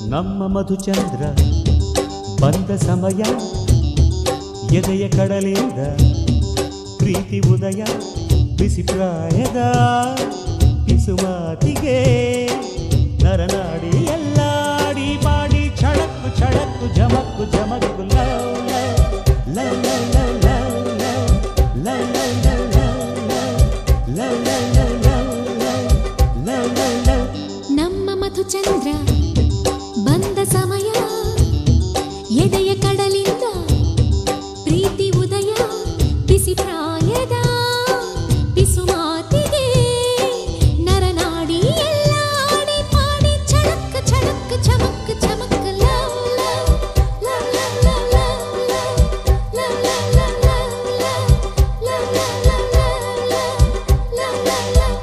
ನಮ್ಮ ಮಧುಚಂದ್ರ ಬಂದ ಸಮಯ ಎದೆಯ ಕಡಲಿಂದ ಪ್ರೀತಿ ಉದಯ ಬಿಸಿ ಪ್ರಾಯದ ಪಿಸು ಮಾತಿಗೆ ನರನಾಡಿ ಎಲ್ಲಾಡಿ ಪಾಡಿ ಛಳಕ್ಕು ಛಳಕ್ಕು ಜಮಕ್ಕು ಜಮಕ್ಕು love love love love love love love love love love love love love love love love love love ನಮ್ಮ ಮಧುಚಂದ್ರ ಬಂದ ಸಮಯ ಎದೆಯ ಕಡಲಿಂದ ಪ್ರೀತಿ ಉದಯ ಬಿಸಿ ಪ್ರಾಯದ ಬಿಸು ಮಾತಿಗೆ ನರನಾಡಿ ಎಲ್ಲಾಡಿ ಪಾಡಿ ಛಳಕ್ ಛಳಕ್ ಚಮಕ್ ಚಮಕ್ love love love love love love love love love love love love love love love love love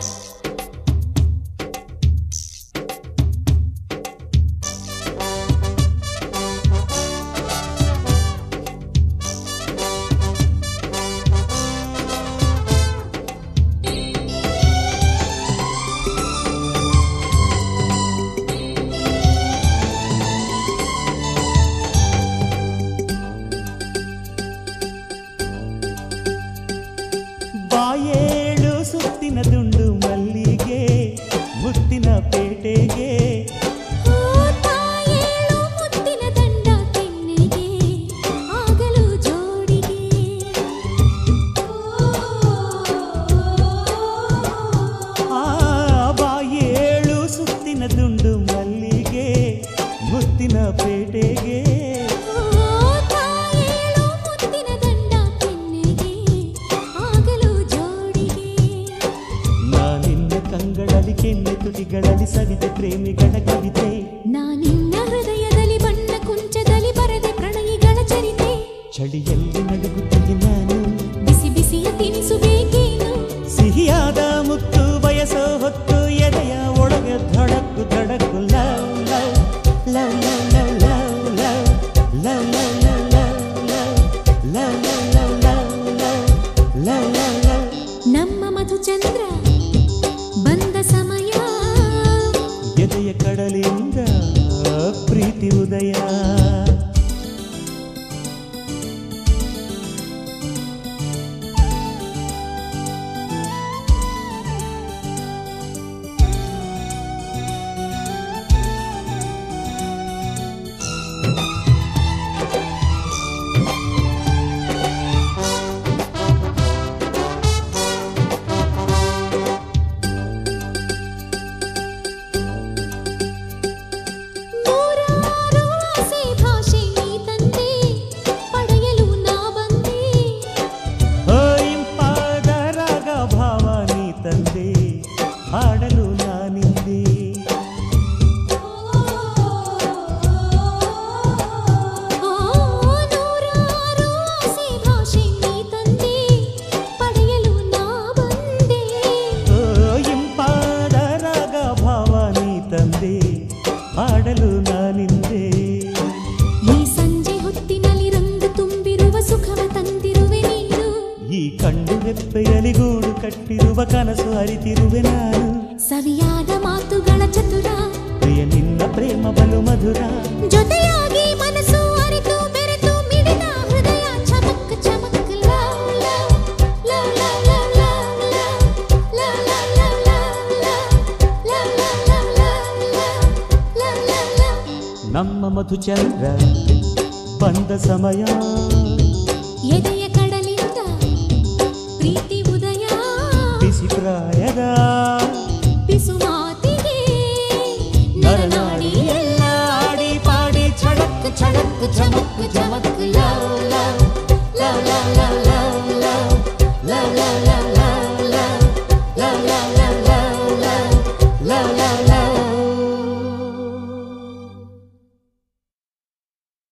ಬಾಯೇಳು ಸುತ್ತಿನ ದುಂಡು ಮಲ್ಲಿಗೆ ಮುತ್ತಿನ ಪೇಟೆಗೆ ತಾಯೇಳು ಮುತ್ತಿನ ದಂಡ ಕೆನ್ನೆಗೆ ಆಗಲು ಜೋಡಿಗೆ ಆ ಬಾಯೇಳು ಸುತ್ತಿನ ದುಂಡು ಮಲ್ಲಿಗೆ ಮುತ್ತಿನ ಪೇಟೆಗೆ ತಾಯೇಳು ಮುತ್ತಿನ ದಂಡ ಕೆನ್ನೆಗೆ ಆಗಲು ಜೋಡಿಗೆ ನಾನಿನ್ನ ಕಂಗಳಲ್ಲಿ ಕೆನ್ನೆ ತುಟಿಗಳಲ್ಲಿ ಸವಿದೆ ಪ್ರೇಮಿಗಳ ಕವಿತೆ ನಾನಿನ್ನ ಹೃದಯದಲ್ಲಿ ಬಣ್ಣ ಕುಂಚದಲ್ಲಿ ಬರದೆ ಪ್ರಣಯಿಗಳ ಚರಿತೆ ಚಳಿಯಲ್ಲಿ ನಡುಗುತ್ತಿದ್ದೆ ನಾನು ಬಿಸಿ ಬಿಸಿಯ ತಿನಿಸು ಬೇಕೇನು ಸಿಹಿಯಾದ ಮುತ್ತು ಬಯಸೋ ಹೊತ್ತು ಎದೆಯ ಒಳಗೆ ಧಡಕ್ಕು ಧಡಕ್ಕು love love love love love love love love love love love love love love love love love love love ನಮ್ಮ ಮಧುಚಂದ್ರ ಬಂದ ಸಮಯ ಎದೆಯ ಕಡಲಿಂದ ಪ್ರೀತಿ ಉದಯ ನೂರಾರು ಆಸೆ ಭಾಷೆ ನೀ ತಂದೆ ಪಡೆಯಲು ನಾ ಬಂದೆ ಓ ಇಂಪಾದ ರಾಗ ಭಾವ ನೀ ತಂದೆ ಹಾಡಲು ನಾನಿಂದೆ ಓ ನೂರಾರು ಆಸೆ ಭಾಷೆ ನೀ ತಂದೆ ಪಡೆಯಲು ನಾ ಬಂದೆ ಓ ಇಂಪಾದ ರಾಗ ಭಾವ ನೀ ತಂದೆ ಹಾಡಲು ನಾನಿಂದೆ ಈ ಸಂಜೆ ಹೊತ್ತಿನಲ್ಲಿ ರಂಗು ತುಂಬಿರುವ ಸುಖವ ತಂದಿರುವೆ ನೀನು ಈ ಕಂಡು ರೆಪ್ಪೆಯಲ್ಲಿ ಗೂಡು ಕಟ್ಟಿರುವ ಕನಸು ಅರಿತಿರುವೆ ನಾನು ಸವಿಯಾದ ಮಾತುಗಳ ಚತುರ ಪ್ರಿಯ ನಿನ್ನ ಪ್ರೇಮ ಬಲು ಮಧುರ ಜೊತೆಯಾಗಿ ಮನಸ್ಸು ಅರಿತು ಬೆರೆತು ಮಿಡಿದ ಹೃದಯ ಚಮಕ್ ಚಮಕ್ love love love love love love love love love love love love love love love love love ನಮ್ಮ ಮಧುಚಂದ್ರ ಬಂದ ಸಮಯ ಎದೆಯ ಕಡಲಿಂದ ಪ್ರೀತಿ